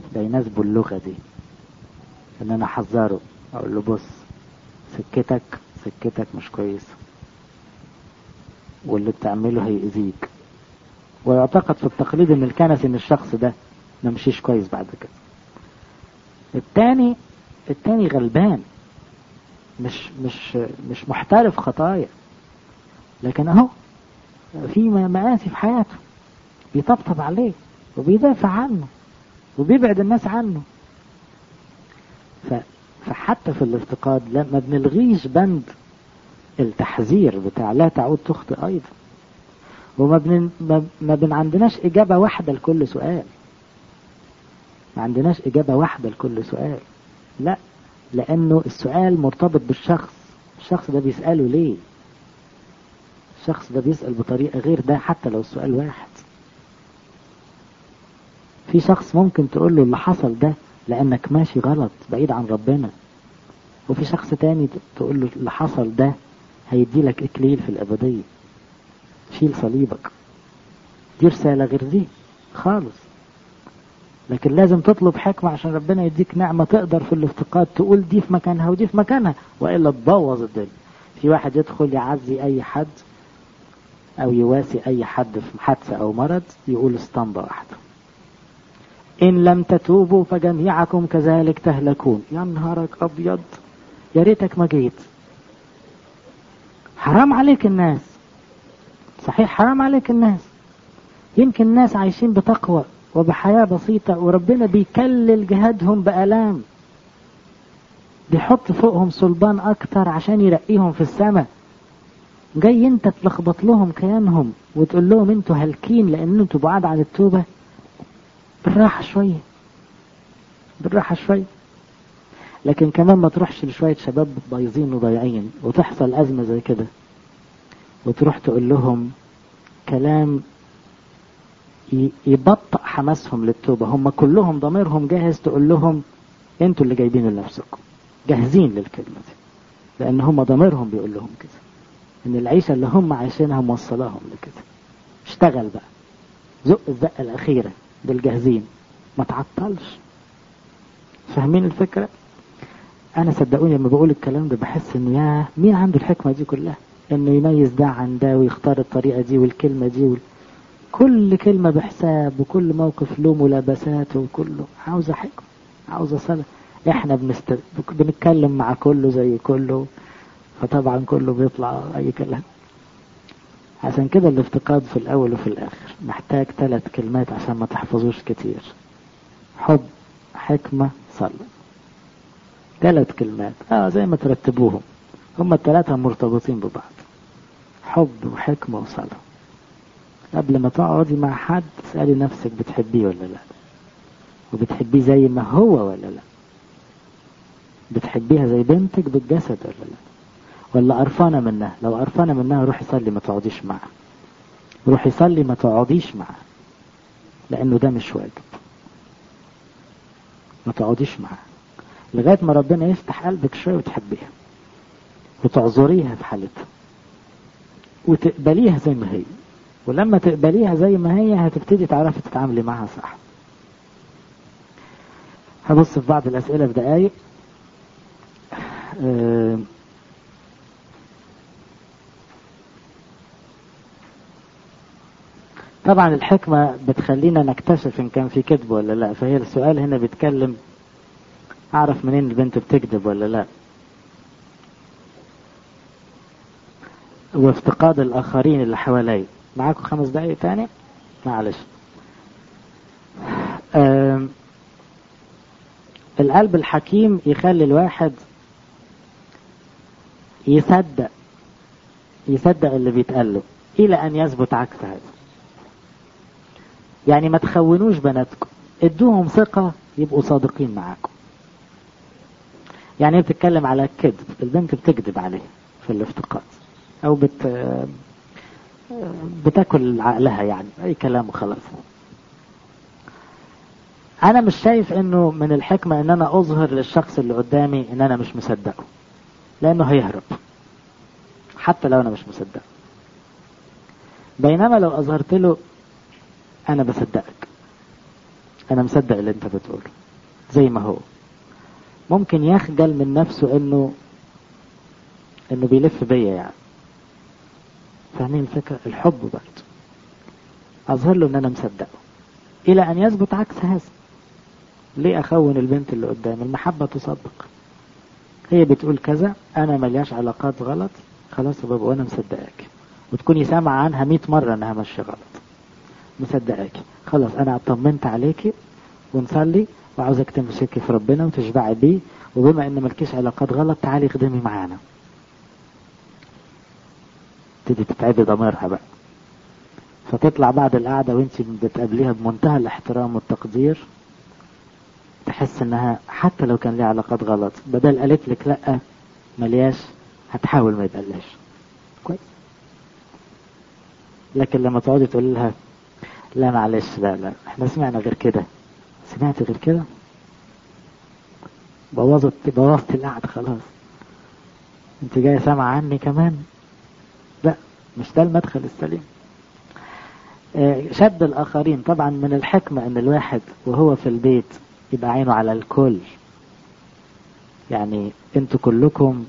ده يناسبه اللغة دي ان انا احذره اقول له بص سكتك سكتك مش كويسة واللي بتعمله هيأذيك ويعتقد في التقليد ان الكنسي ان الشخص ده ممشيش كويس بعد كده التاني التاني غلبان مش مش مش محترف خطايا لكن اهو في مآسي في حياته بيطبطب عليه وبيدافع عنه وبيبعد الناس عنه ف فحتى في الافتقاد ما بنلغيش بند التحذير بتاع لا تعود تخطئ ايضا وما بن ما بن عندناش اجابه واحده لكل سؤال ما عندناش اجابه واحده لكل سؤال لا لانه السؤال مرتبط بالشخص الشخص ده بيساله ليه الشخص ده بيسال بطريقه غير ده حتى لو السؤال واحد في شخص ممكن تقول له اللي حصل ده لانك ماشي غلط بعيد عن ربنا وفي شخص تاني تقول له اللي حصل ده هيدي لك اكليل في الابديه شيل صليبك دي رساله غير دي خالص لكن لازم تطلب حكمة عشان ربنا يديك نعمة تقدر في الافتقاد تقول دي في مكانها ودي في مكانها وإلا تبوظ الدنيا في واحد يدخل يعزي أي حد أو يواسي أي حد في حادثة أو مرض يقول اسطمبة واحدة إن لم تتوبوا فجميعكم كذلك تهلكون يا نهارك أبيض يا ريتك ما جيت حرام عليك الناس صحيح حرام عليك الناس يمكن الناس عايشين بتقوى وبحياة بسيطة وربنا بيكلل جهادهم بألام بيحط فوقهم صلبان أكتر عشان يرقيهم في السماء جاي انت تلخبط لهم كيانهم وتقول لهم انتوا هالكين لان انتوا بعاد عن التوبة بالراحة شوية بالراحة شوية لكن كمان ما تروحش لشوية شباب بايظين وضايعين وتحصل أزمة زي كده وتروح تقول لهم كلام يبطئ حماسهم للتوبة هم كلهم ضميرهم جاهز تقول لهم انتوا اللي جايبين لنفسكم جاهزين للكلمة دي لأن هم ضميرهم بيقول لهم كده إن العيشة اللي هم عايشينها موصلاهم لكده اشتغل بقى زق الزقة الأخيرة بالجاهزين ما تعطلش فاهمين الفكرة أنا صدقوني لما بقول الكلام ده بحس إنه يا مين عنده الحكمة دي كلها إنه يميز ده عن ده ويختار الطريقة دي والكلمة دي وال... كل كلمة بحساب وكل موقف له ملابساته وكله عاوزة حكمة عاوزة صلاة احنا بنست... بنتكلم مع كله زي كله فطبعا كله بيطلع اي كلام عشان كده الافتقاد في الاول وفي الاخر محتاج ثلاث كلمات عشان ما تحفظوش كتير حب حكمة صلاة ثلاث كلمات اه زي ما ترتبوهم هما الثلاثة مرتبطين ببعض حب وحكمة وصلاة قبل ما تقعدي مع حد اسألي نفسك بتحبيه ولا لا وبتحبيه زي ما هو ولا لا بتحبيها زي بنتك بالجسد ولا لا ولا قرفانة منها لو قرفانة منها روحي صلي ما تقعديش معها روحي صلي ما تقعديش معها لأنه ده مش واجب ما تقعديش معها لغاية ما ربنا يفتح قلبك شوية وتحبيها وتعذريها في حالتها وتقبليها زي ما هي ولما تقبليها زي ما هي هتبتدي تعرفي تتعاملي معها صح هبص في بعض الأسئلة في دقايق أه طبعا الحكمة بتخلينا نكتشف إن كان في كذب ولا لا فهي السؤال هنا بيتكلم أعرف منين البنت بتكذب ولا لا وافتقاد الآخرين اللي حوالي معاكم خمس دقايق تاني معلش القلب الحكيم يخلي الواحد يصدق يصدق اللي بيتقال له إلى أن يثبت عكس هذا يعني ما تخونوش بناتكم ادوهم ثقة يبقوا صادقين معاكم يعني هي بتتكلم على الكذب البنت بتكذب عليه في الافتقاد او بت بتاكل عقلها يعني اي كلام وخلاص انا مش شايف انه من الحكمة ان انا اظهر للشخص اللي قدامي ان انا مش مصدقه لانه هيهرب حتى لو انا مش مصدقه بينما لو اظهرت له انا بصدقك انا مصدق اللي انت بتقوله زي ما هو ممكن يخجل من نفسه انه انه بيلف بيا يعني فاهمين الفكرة الحب برضه اظهر له ان انا مصدقه الى ان يثبت عكس هذا ليه اخون البنت اللي قدامي المحبة تصدق هي بتقول كذا انا ملياش علاقات غلط خلاص يا بابا وانا مصدقاك وتكوني سامعة عنها 100 مرة انها ماشية غلط مصدقاك خلاص انا اطمنت عليكي ونصلي وعاوزك تمسكي في ربنا وتشبعي بيه وبما ان ملكيش علاقات غلط تعالي خدمي معانا تبتدي تتعبي ضميرها بقى فتطلع بعد القعدة وانت بتقابليها بمنتهى الاحترام والتقدير تحس انها حتى لو كان ليها علاقات غلط بدل قالت لك لا ملياش هتحاول ما يبقاش كويس لكن لما تقعدي تقول لها لا معلش لا لا احنا سمعنا غير كده سمعت غير كده بوظت بوظت القعدة خلاص انت جاية سامعة عني كمان لا مش ده المدخل السليم شد الآخرين طبعا من الحكمة أن الواحد وهو في البيت يبقى عينه على الكل يعني انتوا كلكم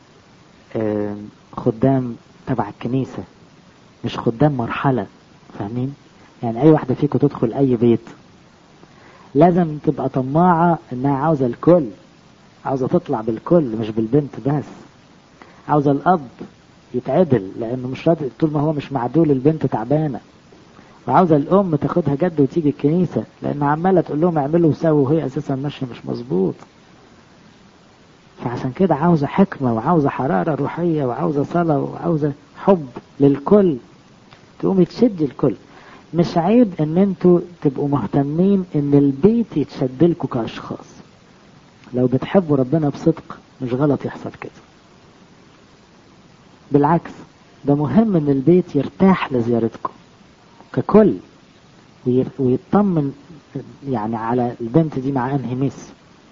خدام تبع الكنيسة مش خدام مرحلة فاهمين يعني أي واحدة فيكم تدخل أي بيت لازم تبقى طماعة إنها عاوزة الكل عاوزة تطلع بالكل مش بالبنت بس عاوزة الأب يتعدل لأنه مش راضي طول ما هو مش معدول البنت تعبانة وعاوزة الأم تاخدها جد وتيجي الكنيسة لأن عمالة تقول لهم اعملوا وسووا وهي أساسا ماشية مش مظبوط فعشان كده عاوزة حكمة وعاوزة حرارة روحية وعاوزة صلاة وعاوزة حب للكل تقوم تشد الكل مش عيب ان انتوا تبقوا مهتمين ان البيت يتشد لكم كاشخاص لو بتحبوا ربنا بصدق مش غلط يحصل كده بالعكس ده مهم ان البيت يرتاح لزيارتكم ككل ويطمن يعني على البنت دي مع انهي ميس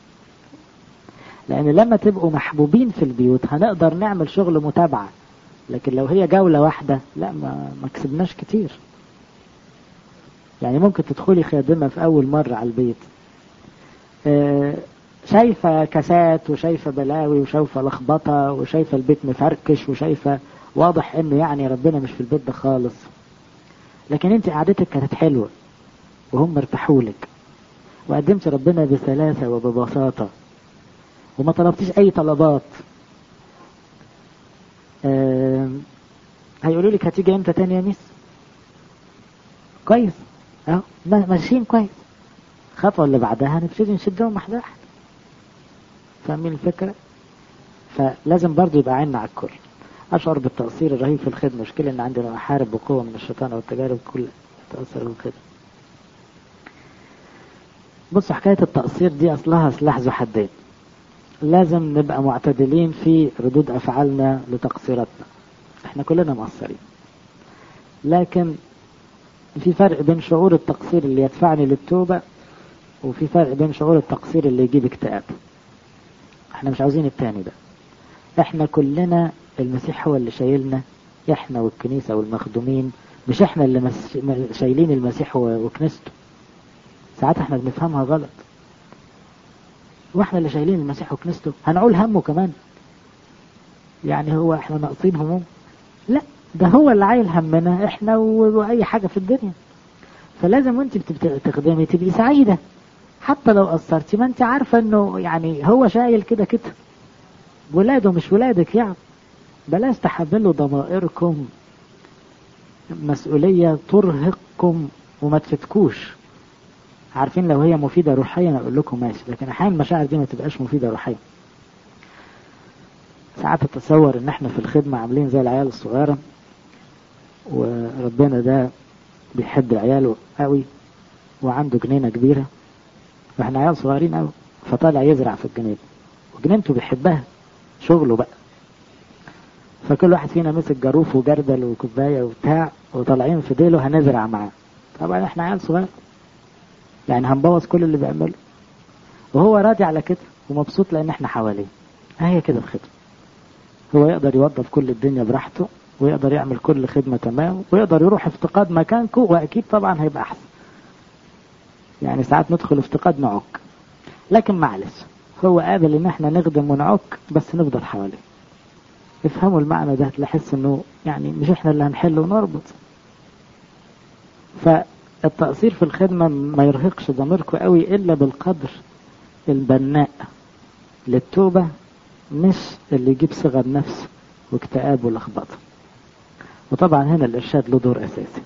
لان لما تبقوا محبوبين في البيوت هنقدر نعمل شغل متابعة لكن لو هي جولة واحدة لا ما, ما كسبناش كتير يعني ممكن تدخلي خادمة في اول مرة على البيت آه شايفة كاسات وشايفة بلاوي وشايفة لخبطة وشايفة البيت مفركش وشايفة واضح انه يعني ربنا مش في البيت ده خالص لكن انت قعدتك كانت حلوة وهم ارتاحوا لك وقدمت ربنا بسلاسة وببساطة وما طلبتيش اي طلبات آه هيقولوا لك هتيجي امتى تاني يا ميس كويس اهو ماشيين كويس الخطوة اللي بعدها نبتدي نشدهم واحدة واحدة فاهمين الفكرة فلازم برضو يبقى عيننا على الكل أشعر بالتقصير الرهيب في الخدمة مشكلة إن عندنا أحارب بقوة من الشيطان والتجارب كل تأثر بالخدمة بص حكاية التقصير دي أصلها سلاح ذو حدين لازم نبقى معتدلين في ردود أفعالنا لتقصيراتنا احنا كلنا مقصرين لكن في فرق بين شعور التقصير اللي يدفعني للتوبة وفي فرق بين شعور التقصير اللي يجيب اكتئاب احنا مش عاوزين التاني ده احنا كلنا المسيح هو اللي شايلنا احنا والكنيسة والمخدومين مش احنا اللي مس... شايلين المسيح وكنيسته ساعات احنا بنفهمها غلط واحنا اللي شايلين المسيح وكنيسته هنعول همه كمان يعني هو احنا ناقصين هموم لا ده هو اللي عايل همنا احنا واي حاجة في الدنيا فلازم وانت بتخدمي تبقي سعيدة حتى لو قصرتي ما انت عارفة انه يعني هو شايل كده كده ولاده مش ولادك يعني بلاش تحملوا ضمائركم مسؤولية ترهقكم وما تفتكوش عارفين لو هي مفيدة روحيا اقول لكم ماشي لكن احيانا المشاعر دي ما تبقاش مفيدة روحيا ساعات اتصور ان احنا في الخدمة عاملين زي العيال الصغيرة وربنا ده بيحب عياله قوي وعنده جنينة كبيرة واحنا عيال صغيرين قوي فطالع يزرع في الجنينة وجنينته بيحبها شغله بقى فكل واحد فينا مسك جاروف وجردل وكوباية وبتاع وطالعين في ديله هنزرع معاه طبعا احنا عيال صغير يعني هنبوظ كل اللي بيعمله وهو راضي على كده ومبسوط لان احنا حواليه هي كده الخدمة هو يقدر يوظف كل الدنيا براحته ويقدر يعمل كل خدمة تمام ويقدر يروح افتقاد مكانكم واكيد طبعا هيبقى احسن يعني ساعات ندخل افتقاد نعك لكن معلش هو قابل ان احنا نخدم ونعك بس نفضل حواليه افهموا المعنى ده تحس انه يعني مش احنا اللي هنحل ونربط فالتقصير في الخدمة ما يرهقش ضميركم قوي الا بالقدر البناء للتوبة مش اللي يجيب صغر نفس واكتئاب ولخبطة وطبعا هنا الإرشاد له دور أساسي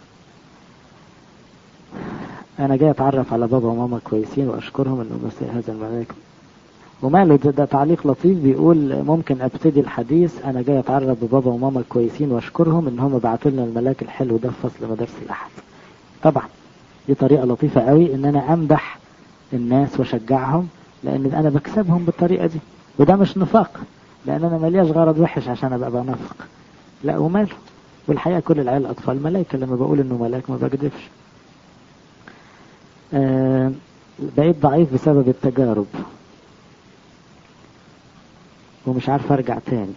أنا جاي أتعرف على بابا وماما كويسين وأشكرهم إنه مساء هذا الملاك وماله ده, ده تعليق لطيف بيقول ممكن أبتدي الحديث أنا جاي أتعرف ببابا وماما كويسين وأشكرهم إن هم بعتوا لنا الملاك الحلو ده في فصل مدارس الأحد طبعا دي طريقة لطيفة قوي إن أنا أمدح الناس وأشجعهم لأن أنا بكسبهم بالطريقة دي وده مش نفاق لأن أنا ملياش غرض وحش عشان أبقى بنفق لا وماله والحقيقة كل العيال أطفال ملايكة لما بقول إنه ملاك ما بكذبش آه بقيت ضعيف بسبب التجارب ومش عارف أرجع تاني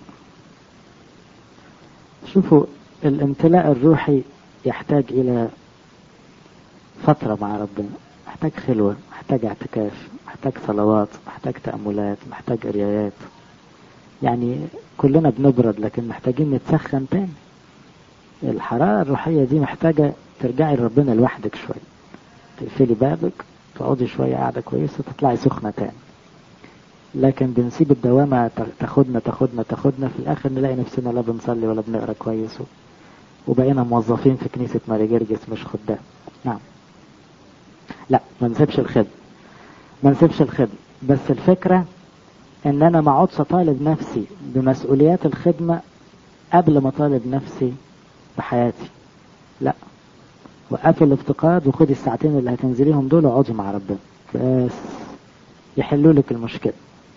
شوفوا الامتلاء الروحي يحتاج إلى فترة مع ربنا محتاج خلوة محتاج اعتكاف محتاج صلوات محتاج تأملات محتاج قرايات يعني كلنا بنبرد لكن محتاجين نتسخن تاني الحرارة الروحية دي محتاجة ترجعي لربنا لوحدك شوية تقفلي بابك تقعدي شوية قاعدة كويسة تطلعي سخنة تاني لكن بنسيب الدوامة تاخدنا تاخدنا تاخدنا في الآخر نلاقي نفسنا لا بنصلي ولا بنقرا كويس وبقينا موظفين في كنيسة ماري جرجس مش خدام نعم لا ما نسيبش الخدمة ما نسيبش الخدمة بس الفكرة ان انا ما اقعدش اطالب نفسي بمسؤوليات الخدمة قبل ما اطالب نفسي بحياتي لا وقفي الافتقاد وخدي الساعتين اللي هتنزليهم دول واقعدي مع ربنا بس يحلوا لك المشكلة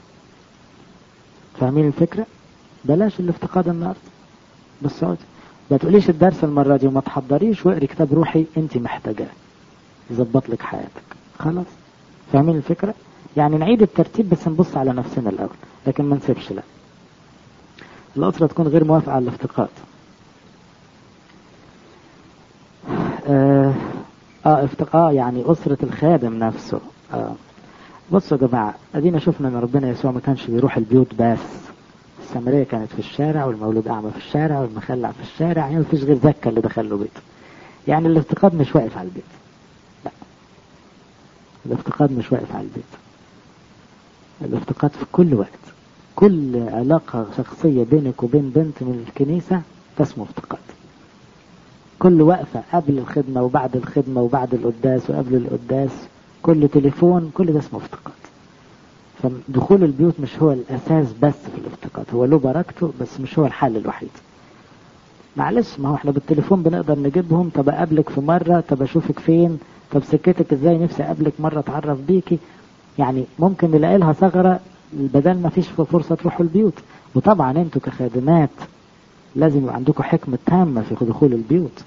فاهمين الفكرة بلاش الافتقاد النهارده بس اقعدي ما تقوليش الدرس المرة دي وما تحضريش واقري كتاب روحي انت محتاجاه يظبط لك حياتك خلاص فاهمين الفكرة يعني نعيد الترتيب بس نبص على نفسنا الأول لكن ما نسيبش لا الأسرة تكون غير موافقة على الافتقاد آه, آه افتقاء يعني أسرة الخادم نفسه آه بصوا يا جماعة أدينا شفنا أن ربنا يسوع ما كانش بيروح البيوت بس السامرية كانت في الشارع والمولود أعمى في الشارع والمخلع في الشارع يعني مفيش غير زكا اللي دخل له بيته يعني الافتقاد مش واقف على البيت لا الافتقاد مش واقف على البيت الافتقاد في كل وقت كل علاقة شخصية بينك وبين بنت من الكنيسة تسمو افتقاد كل وقفة قبل الخدمة وبعد الخدمة وبعد القداس وقبل القداس كل تليفون كل ده اسمه افتقاد فدخول البيوت مش هو الأساس بس في الافتقاد هو له بركته بس مش هو الحل الوحيد معلش ما هو احنا بالتليفون بنقدر نجيبهم طب اقابلك في مرة طب اشوفك فين طب سكتك ازاي نفسي اقابلك مرة اتعرف بيكي يعني ممكن نلاقي لها ثغرة بدل ما فيش فرصة تروحوا البيوت وطبعا انتوا كخادمات لازم يبقى عندكم حكمة تامة في دخول البيوت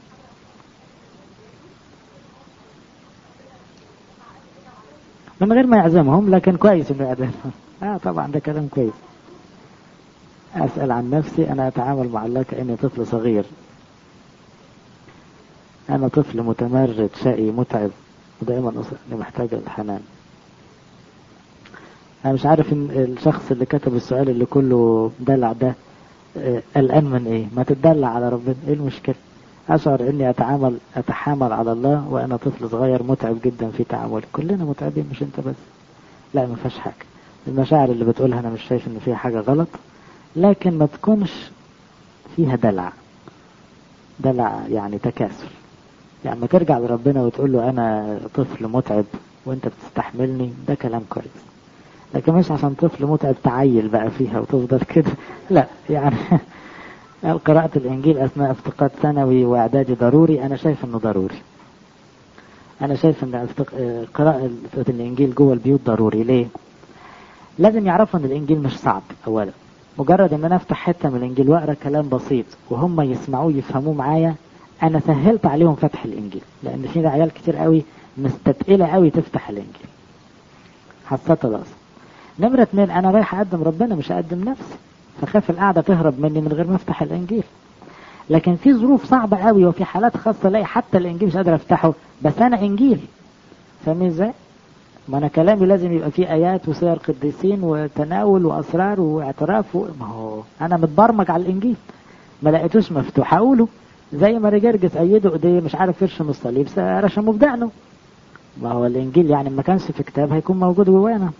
من غير ما يعزمهم لكن كويس انه يعزمهم اه طبعا ده كلام كويس اسأل عن نفسي انا اتعامل مع الله كأني طفل صغير انا طفل متمرد شقي متعب ودائما أصلي محتاج الحنان انا مش عارف ان الشخص اللي كتب السؤال اللي كله دلع ده قلقان من ايه ما تدلع على ربنا ايه المشكلة اشعر اني اتعامل اتحامل على الله وانا طفل صغير متعب جدا في تعاملي كلنا متعبين مش انت بس لا ما فيهاش حاجة المشاعر اللي بتقولها انا مش شايف ان فيها حاجة غلط لكن ما تكونش فيها دلع دلع يعني تكاسل يعني ما ترجع لربنا وتقول له انا طفل متعب وانت بتستحملني ده كلام كويس لكن مش عشان طفل متعب تعيل بقى فيها وتفضل كده لا يعني قراءة الإنجيل أثناء افتقاد ثانوي وإعدادي ضروري أنا شايف إنه ضروري أنا شايف إن قراءة الإنجيل جوه البيوت ضروري ليه؟ لازم يعرفوا إن الإنجيل مش صعب أولا مجرد إن أنا أفتح حتة من الإنجيل وأقرأ كلام بسيط وهم يسمعوه يفهموه معايا أنا سهلت عليهم فتح الإنجيل لأن في عيال كتير قوي مستتقلة قوي تفتح الإنجيل حسيت الأصل نمرة اتنين أنا رايح أقدم ربنا مش أقدم نفسي فخاف القعدة تهرب مني من غير ما افتح الانجيل لكن في ظروف صعبة قوي وفي حالات خاصة الاقي حتى الانجيل مش قادر افتحه بس انا انجيل فاهمين ازاي ما انا كلامي لازم يبقى فيه ايات وسير قديسين وتناول واسرار واعتراف و... ما هو انا متبرمج على الانجيل ما لقيتوش مفتوح اقوله زي ما رجرجس ايده ايديه مش عارف يرشم الصليب رشمه بدقنه ما هو الانجيل يعني ما كانش في كتاب هيكون موجود جوانا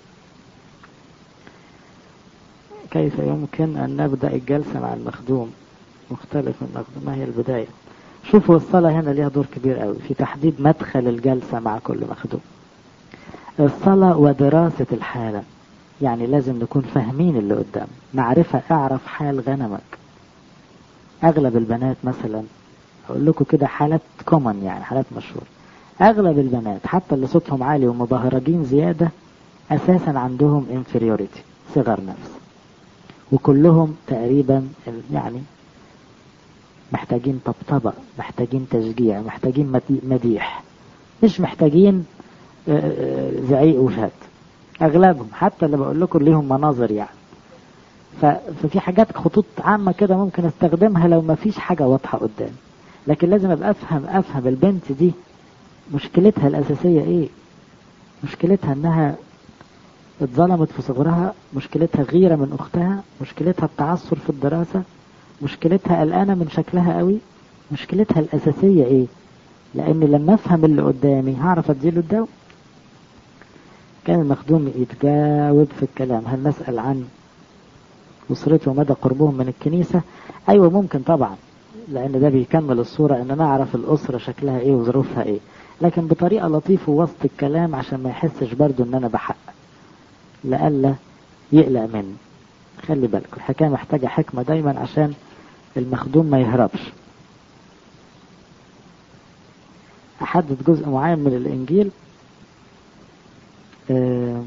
كيف يمكن ان نبدا الجلسه مع المخدوم مختلف المخدوم ما هي البدايه شوفوا الصلاه هنا ليها دور كبير قوي في تحديد مدخل الجلسه مع كل مخدوم الصلاه ودراسه الحاله يعني لازم نكون فاهمين اللي قدام معرفه اعرف حال غنمك اغلب البنات مثلا اقول لكم كده حالات كومن يعني حالات مشهوره اغلب البنات حتى اللي صوتهم عالي ومبهرجين زياده اساسا عندهم انفيريوريتي صغر نفس وكلهم تقريبا يعني محتاجين طبطبة محتاجين تشجيع محتاجين مديح مش محتاجين زعيق وشهد اغلبهم حتى اللي بقول لكم ليهم مناظر يعني ففي حاجات خطوط عامة كده ممكن استخدمها لو ما فيش حاجة واضحة قدامي لكن لازم ابقى افهم افهم البنت دي مشكلتها الاساسية ايه مشكلتها انها اتظلمت في صغرها مشكلتها غيرة من اختها مشكلتها التعثر في الدراسة مشكلتها قلقانة من شكلها قوي مشكلتها الاساسية ايه لان لما افهم اللي قدامي هعرف اديله الدواء كان المخدوم يتجاوب في الكلام هل نسأل عن أسرته ومدى قربهم من الكنيسة أيوة ممكن طبعا لأن ده بيكمل الصورة إن نعرف الأسرة شكلها إيه وظروفها إيه لكن بطريقة لطيفة وسط الكلام عشان ما يحسش برضو إن أنا بحقق لألا يقلق مني خلي بالكم الحكاية محتاجة حكمة دايما عشان المخدوم ما يهربش أحدد جزء معين من الإنجيل آه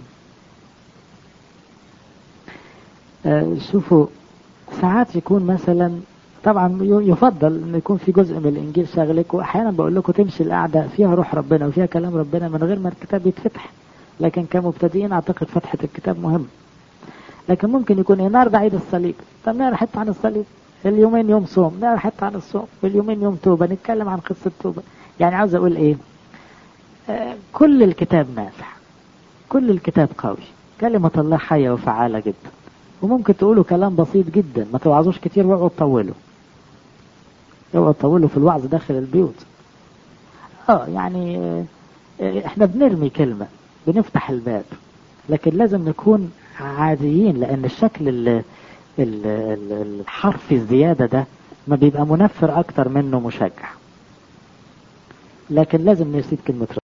آه شوفوا ساعات يكون مثلا طبعا يفضل ان يكون في جزء من الانجيل شاغلك واحيانا بقول لكم تمشي القعده فيها روح ربنا وفيها كلام ربنا من غير ما الكتاب يتفتح لكن كمبتدئين اعتقد فتحه الكتاب مهم لكن ممكن يكون ايه النهارده عيد الصليب طب نقرا حته عن الصليب اليومين يوم صوم نقرا حته عن الصوم واليومين يوم توبه نتكلم عن قصه توبه يعني عاوز اقول ايه آه كل الكتاب نافع كل الكتاب قوي كلمة الله حية وفعالة جدا وممكن تقولوا كلام بسيط جدا ما توعظوش كتير واقعدوا تطولوا اوعوا تطولوا في الوعظ داخل البيوت اه يعني اه احنا بنرمي كلمة بنفتح الباب لكن لازم نكون عاديين لان الشكل ال ال ال الحرفي الزيادة ده ما بيبقى منفر اكتر منه مشجع لكن لازم نسيب كلمة